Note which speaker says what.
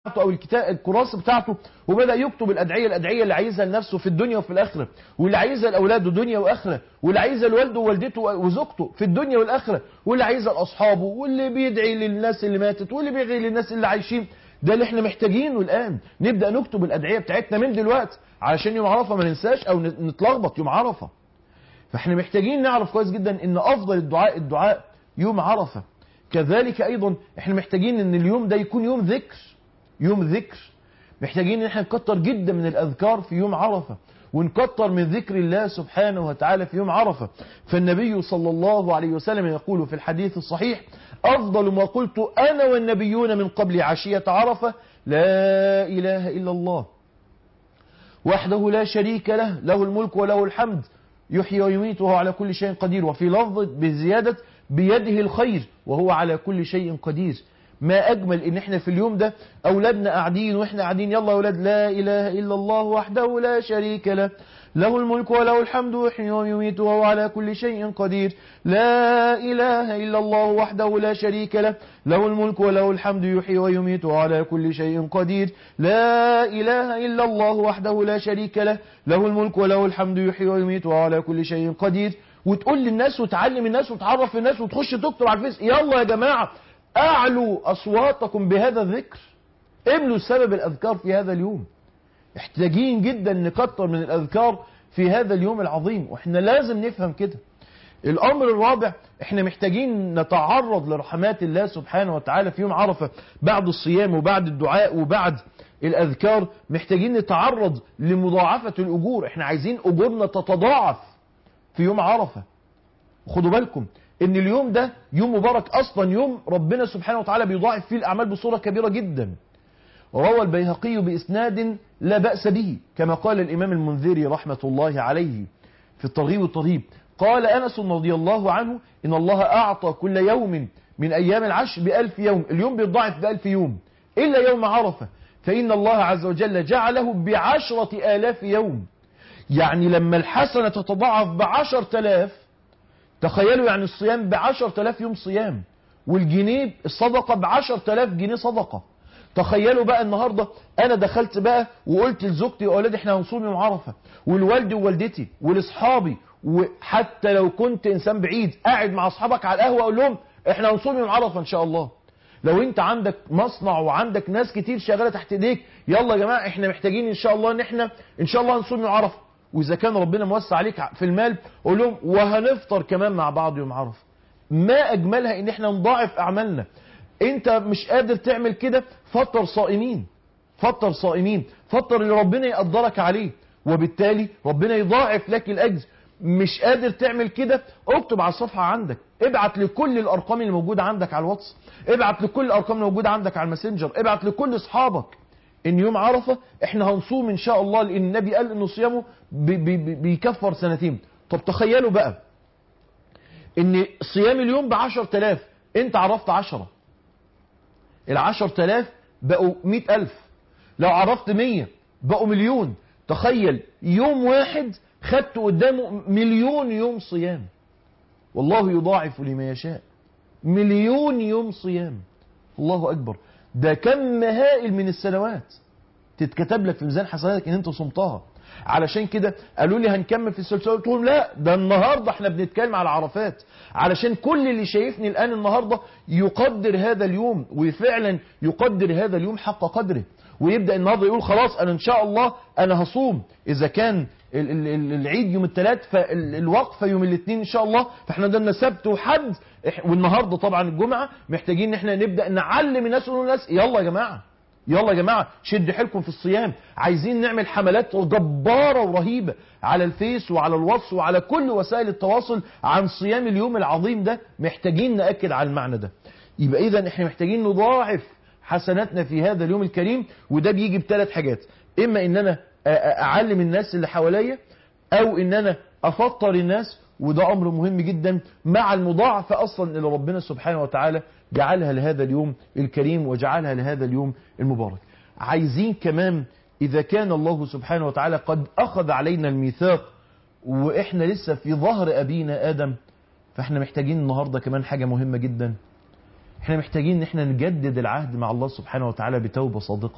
Speaker 1: او الكتاب الكراسه بتاعته وبدا يكتب الادعيه الادعيه اللي عايزها لنفسه في الدنيا وفي الاخره واللي عايزها لاولاده دنيا واخره واللي عايزها لوالده ووالدته وزوجته في الدنيا والاخره واللي عايزها لاصحابه واللي بيدعي للناس اللي ماتت واللي بيدعي للناس اللي عايشين ده اللي احنا محتاجينه الان نبدا نكتب الادعيه بتاعتنا من دلوقتي علشان يوم عرفه ما ننساش او نتلخبط يوم عرفه فاحنا محتاجين نعرف كويس جدا ان افضل الدعاء الدعاء يوم عرفه كذلك ايضا احنا محتاجين ان اليوم ده يكون يوم ذكر يوم ذكر محتاجين ان احنا نكتر جدا من الاذكار في يوم عرفه ونكتر من ذكر الله سبحانه وتعالى في يوم عرفه فالنبي صلى الله عليه وسلم يقول في الحديث الصحيح افضل ما قلت انا والنبيون من قبل عشيه عرفه لا اله الا الله وحده لا شريك له له الملك وله الحمد يحيي ويميت وهو على كل شيء قدير وفي لفظ بزيادة بيده الخير وهو على كل شيء قدير ما أجمل إن إحنا في اليوم ده أولادنا قاعدين وإحنا قاعدين يلا يا أولاد لا إله إلا الله وحده لا شريك له له الملك وله الحمد يحيي ويميت وهو على كل شيء قدير لا إله إلا الله وحده لا شريك له له الملك وله الحمد يحيي ويميت وهو على كل شيء قدير لا إله إلا الله وحده لا شريك له له الملك وله الحمد يحيي ويميت وهو على كل شيء قدير وتقول للناس وتعلم الناس وتعرف الناس وتخش تكتب على الفيس يلا يا جماعة أعلوا أصواتكم بهذا الذكر املوا سبب الأذكار في هذا اليوم محتاجين جدا نكتر من الأذكار في هذا اليوم العظيم واحنا لازم نفهم كده الأمر الرابع احنا محتاجين نتعرض لرحمات الله سبحانه وتعالى في يوم عرفة بعد الصيام وبعد الدعاء وبعد الأذكار محتاجين نتعرض لمضاعفة الأجور احنا عايزين أجورنا تتضاعف في يوم عرفة خدوا بالكم ان اليوم ده يوم مبارك اصلا يوم ربنا سبحانه وتعالى بيضاعف فيه الاعمال بصورة كبيرة جدا روى البيهقي بإسناد لا بأس به كما قال الإمام المنذري رحمة الله عليه في الترغيب والترهيب قال أنس رضي الله عنه إن الله أعطى كل يوم من أيام العشر بألف يوم اليوم بيضاعف بألف يوم إلا يوم عرفة فإن الله عز وجل جعله بعشرة آلاف يوم يعني لما الحسنة تتضاعف بعشر تلاف تخيلوا يعني الصيام بعشر تلاف يوم صيام والجنيه الصدقة بعشر تلاف جنيه صدقة تخيلوا بقى النهاردة انا دخلت بقى وقلت لزوجتي واولادي احنا هنصوم يوم عرفة والوالدي ووالدتي ولاصحابي وحتى لو كنت انسان بعيد قاعد مع اصحابك على القهوة اقول لهم احنا هنصوم يوم عرفة ان شاء الله لو انت عندك مصنع وعندك ناس كتير شغالة تحت ايديك يلا يا جماعة احنا محتاجين ان شاء الله ان احنا ان شاء الله هنصوم يوم عرفة واذا كان ربنا موسع عليك في المال قول لهم وهنفطر كمان مع بعض يوم عرفة ما اجملها ان احنا نضاعف اعمالنا انت مش قادر تعمل كده فطر صائمين فطر صائمين فطر اللي ربنا يقدرك عليه وبالتالي ربنا يضاعف لك الاجر مش قادر تعمل كده اكتب على الصفحة عندك ابعت لكل الارقام اللي موجودة عندك على الواتس ابعت لكل الارقام اللي موجودة عندك على الماسنجر ابعت لكل اصحابك ان يوم عرفة احنا هنصوم ان شاء الله لان النبي قال انه صيامه بي بي بيكفر سنتين طب تخيلوا بقى ان صيام اليوم بعشر تلاف انت عرفت عشرة العشر تلاف بقوا مئة ألف لو عرفت مية بقوا مليون تخيل يوم واحد خدت قدامه مليون يوم صيام والله يضاعف لما يشاء مليون يوم صيام الله أكبر ده كم هائل من السنوات تتكتب لك في ميزان حسناتك ان انت صمتها علشان كده قالوا لي هنكمل في السلسله قلت لهم لا ده النهارده احنا بنتكلم على عرفات علشان كل اللي شايفني الان النهارده يقدر هذا اليوم وفعلا يقدر هذا اليوم حق قدره ويبدا النهارده يقول خلاص انا ان شاء الله انا هصوم اذا كان العيد يوم الثلاث فالوقفه يوم الاثنين ان شاء الله فاحنا قدامنا سبت وحد والنهارده طبعا الجمعه محتاجين ان احنا نبدا نعلم الناس ونقول للناس يلا يا جماعه يلا يا جماعة شد حيلكم في الصيام عايزين نعمل حملات جبارة ورهيبة على الفيس وعلى الواتس وعلى كل وسائل التواصل عن صيام اليوم العظيم ده محتاجين نأكد على المعنى ده يبقى إذا احنا محتاجين نضاعف حسناتنا في هذا اليوم الكريم وده بيجي بثلاث حاجات إما إن أنا أعلم الناس اللي حواليا أو إن أنا أفطر الناس وده أمر مهم جدا مع المضاعفة أصلا اللي ربنا سبحانه وتعالى جعلها لهذا اليوم الكريم وجعلها لهذا اليوم المبارك عايزين كمان إذا كان الله سبحانه وتعالى قد أخذ علينا الميثاق وإحنا لسه في ظهر أبينا آدم فإحنا محتاجين النهاردة كمان حاجة مهمة جدا إحنا محتاجين إن إحنا نجدد العهد مع الله سبحانه وتعالى بتوبة صادقة